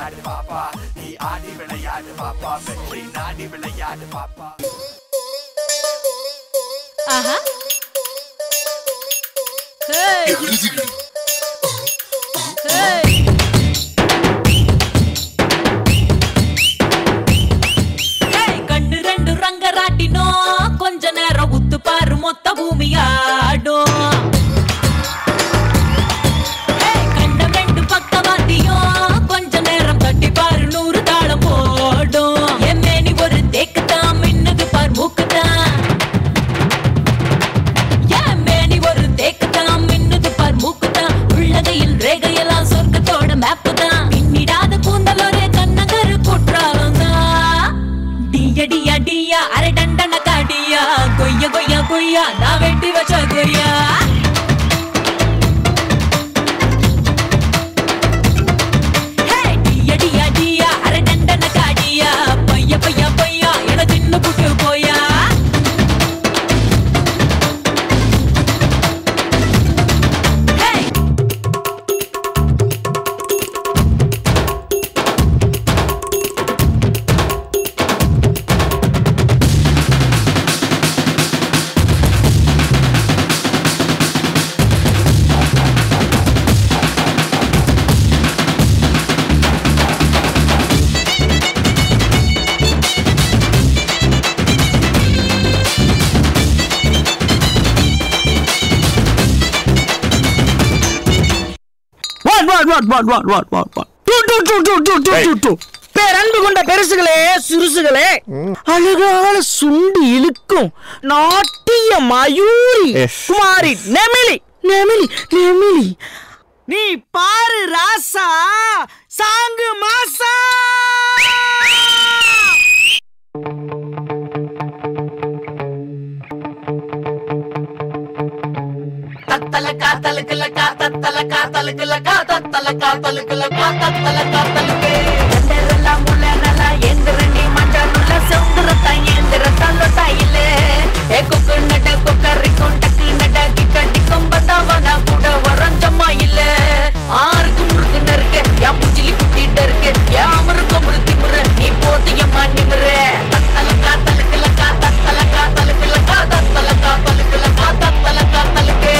விளையாடு பாப்பா நீ ஆடி விளையாடு பாப்பா வெற்றி நாடி விளையாடு பாப்பா ஆஹா ஹேய் ஹேய் ஹேய் கண்ணு ரெண்டு ரங்கராட்டினோ கொஞ்ச நேரம் உத்து பாரு மொத்த பூமி ஆடும் ஹேய் கண்ணம் ரெண்டு பக்கவாட்டியும் கொஞ்ச நேரம் தட்டி பாரு நூறு தாளம் போடும் என் மேனி ஒரு தேக்குதான் மின்னுது பார் மூக்குதான் என் மேனி ஒரு தேக்குதான் மின்னுது பார் மூக்குதான் உள்ளகையில் ரேகையெல்லாம் சொர்க்கத்தோட மேப்பு தான் பின்னிடாத கூந்தல் ஒரே கண்ணகரு குற்றாலம் தான் டிய டியா டியா அரை டண்டன காடியா கொய்ய கொய்யா கொய்யா நான் வெட்டி வச்ச கொய்யா ஹே, டியா டியா டியா அரை டண்டன காடியா பைய பைய பையா என தின்னு புட்டு போயா hey what what what what what what what what to to to to to to to to பேரன்பு கொண்ட பெருசுகளே சிறுசுகளே அழகான சுண்டி இழுக்கும் நாட்டிய மயூரி Yes. குமாரி நெமிலி நெமிலி நெமிலி நீ பாரு ராசா சாங்கு மாசா தத்தல காத்தலுக்குல காத்தல காத்தலுக்குல காத்தல காத்தலுக்குல காத்தல காத்தலுக்கு எந்தரெல்லாம் முள்ள நல்லா எந்திர நீ மஞ்சள் உள்ள சவுந்தரத்தா எந்திர தள்ளத்தாயிலே ஏ குக்கு நட குக்கரிக்கும் டக்கு நட கிக்கட்டிக்கும் பத்தாவனா கூட வரஞ்சம்மா இல்ல ஆறுக்கு முறுக்கு நறுக்கு என் புச்சிலி குட்டிட்டு இருக்கு என் அமருக்கு முறுத்தி முறு நீ போத்தியம்மா நிமிரு தத்தல காத்தலுக்குல காத்தல காத்தலுக்குல காத்தல காத்தலுக்குல காத்தல காத்தலுக்கு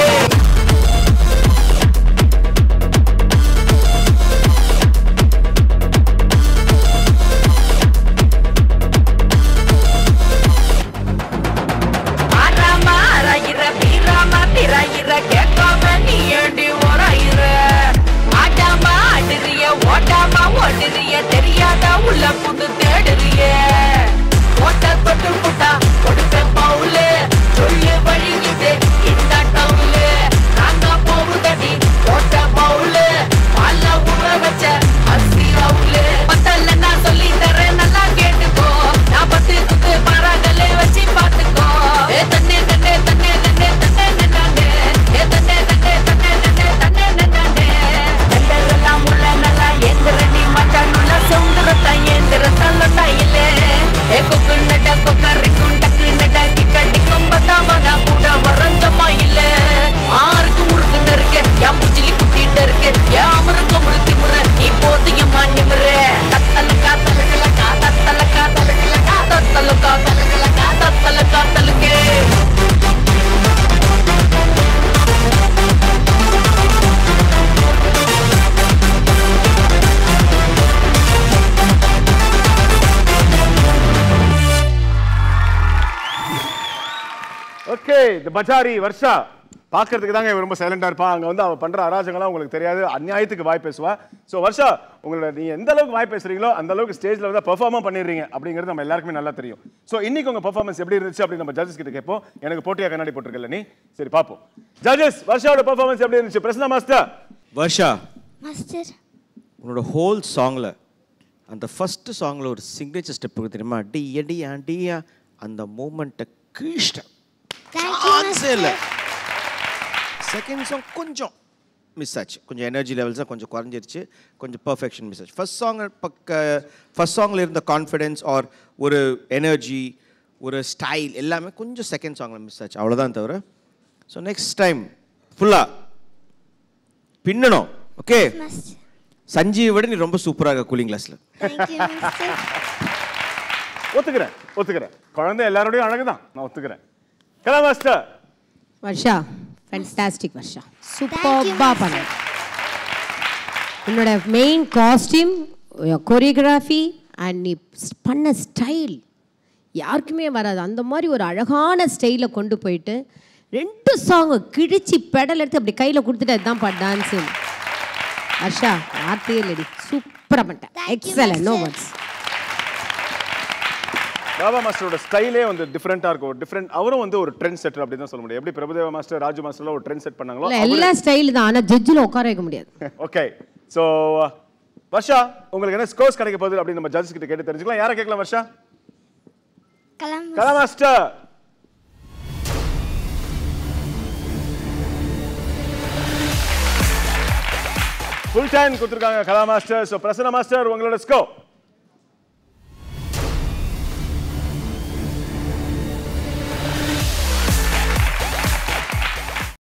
ஆறாம அரையிற பீராம திரையிற கேட்காம நீ ஏண்டி உரையிற ஆட்டாம அடுறிய ஓட்டாம ஓடுறிய தெரியாத உள்ள புது தேடுறிய ஓட்ட தொட்டு புட்டா கொடுப்பேன் பவுலு சொல்லு வழியுது இந்த டவுலு நாங்க போகுதடி ஓட்ட பவுலு பல்ல ஊற வச்ச அரிசி அவுலு பத்தல்ல நான் சொல்லி தரேன் நல்லா கேட்டுக்கோ நான் பத்து குத்து பராகலே வச்சு பாத்துக்கோ ஏ தன்னே தன்னே தன்னே தன்னே தன்னே நன்னானே ஏ தன்னே தன்னே தன்னே தன்னே தன்னே நன்னானே எந்தரெல்லாம் உள்ள நல்லா எந்திர நீ மச்சான் உள்ள சவுந்தரத்தா எந்திர தள்ளத்தா இல்லே ஏ குக்கு நட குக்கரிக்கும் டக்கு நட கிக்கட்டிக்கும் பத்தாமனா கூட வரஞ்சம்மா இல்ல ஆறுக்கு முறுக்கு நறுக்கு என் புச்சிலி குட்டிட்டு இருக்கு என் அமருக்கு முறுத்தி முறை நீ போத்தியம்மா நிமிரு தத்தல காத்தலுக்குல காத்தல காத்தலுக்குல காத்தல காத்தலுக்குல காத்தல காத்தலுக்கு ஓகே இந்த பஜாரி வர்ஷா பார்க்கறதுக்கு தாங்க இவ ரொம்ப சைலண்டா இருப்பா அங்க வந்து அவ பண்ற அராஜகம்லாம் உங்களுக்கு தெரியாது அநியாயத்துக்கு வாய் பேசுவா ஸோ வர்ஷா உங்களோட நீங்க எந்த அளவுக்கு வாய் பேசுறீங்களோ அந்த அளவுக்கு ஸ்டேஜ்ல வந்து பெர்ஃபார்மும் பண்ணிடுறீங்க அப்படிங்கிறது நம்ம எல்லாருக்குமே நல்லா தெரியும் ஸோ இன்னைக்கு உங்க பெர்ஃபார்மன்ஸ் எப்படி இருந்துச்சு அப்படின்னு நம்ம ஜட்ஜஸ் கிட்ட கேட்போம் எனக்கு போட்டியா கண்ணாடி போட்டிருக்கல நீ சரி பார்ப்போம் ஜட்ஜஸ் வர்ஷாவோட பெர்ஃபார்மன்ஸ் எப்படி இருந்துச்சு பிரசன்னா மாஸ்டர் வர்ஷா மாஸ்டர் உன்னோட ஹோல் சாங்கில் அந்த ஃபஸ்ட்டு சாங்கில் ஒரு சிக்னேச்சர் ஸ்டெப் இருக்கு தெரியுமா டி எடி டியா அந்த மூமெண்ட்டை கீழ்ச்சிட்டேன் தேங்க்யூ சான்ஸே இல்லை செகண்ட் சாங் கொஞ்சம் மிஸ் ஆச்சு கொஞ்சம் எனர்ஜி லெவல்ஸாக கொஞ்சம் குறைஞ்சிருச்சு கொஞ்சம் பர்ஃபெக்ஷன் மிஸ் ஆச்சு ஃபர்ஸ்ட் சாங் பக்க ஃபர்ஸ்ட் சாங்கில் இருந்த கான்ஃபிடென்ஸ் ஆர் ஒரு எனர்ஜி ஒரு ஸ்டைல் எல்லாமே கொஞ்சம் செகண்ட் சாங்கில் மிஸ் ஆச்சு அவ்வளோதான் தவிர ஸோ நெக்ஸ்ட் டைம் ஃபுல்லாக பின்னணும் ஓகே மாஸ்டர் சஞ்சீவை விட நீ ரொம்ப சூப்பராக இருக்க கூலிங் கிளாஸில் தேங்க்யூ மாஸ்டர் ஒத்துக்கிறேன் ஒத்துக்கிறேன் குழந்தை எல்லாரோடையும் அழகுதான் நான் ஒத்துக்கிறேன் Kala master Varsha fantastic Varsha Thank you, சூப்பர்பா master. பண்ண உன்னோட மெயின் காஸ்டியூம் கொரியோகிராஃபி அண்ட் நீ ஸ்- பண்ண ஸ்டைல் யாருக்குமே வராது அந்த மாதிரி ஒரு அழகான ஸ்டைலில் கொண்டு போயிட்டு ரெண்டு சாங்கு கிழிச்சு பெடல் எடுத்து அப்படி கையில் கொடுத்துட்டு அதுதான்ப்பா டான்ஸு வர்ஷா வார்த்தையே இல்லடி சூப்பராக பண்ணிட்டேன் Thank you, excellent no master. Words Baba மாஸ்டரோட ஸ்டைலே வந்து டிஃப்ரெண்டா இருக்கும் டிஃப்ரெண்ட் அவரும் வந்து ஒரு ட்ரெண்ட் செட்டர் அப்படி தான் சொல்ல முடியும் எப்படி பிரபுதேவா மாஸ்டர் ராஜு மாஸ்டர்லாம் ஒரு ட்ரெண்ட் செட் பண்ணாங்களோ இல்லை எல்லா ஸ்டைல் தான் ஆனால் ஜட்ஜில் உட்கார வைக்க முடியாது ஓகே ஸோ வர்ஷா உங்களுக்கு என்ன ஸ்கோர்ஸ் கிடைக்க போகுது அப்படின்னு நம்ம ஜட்ஜஸ் கிட்ட கேட்டு தெரிஞ்சுக்கலாம் யாரை கேட்கலாம் வர்ஷா கலாம் கலா மாஸ்டர் ஃபுல் டைம் கொடுத்துருக்காங்க Kala master so Prasanna master உங்களோட ஸ்கோ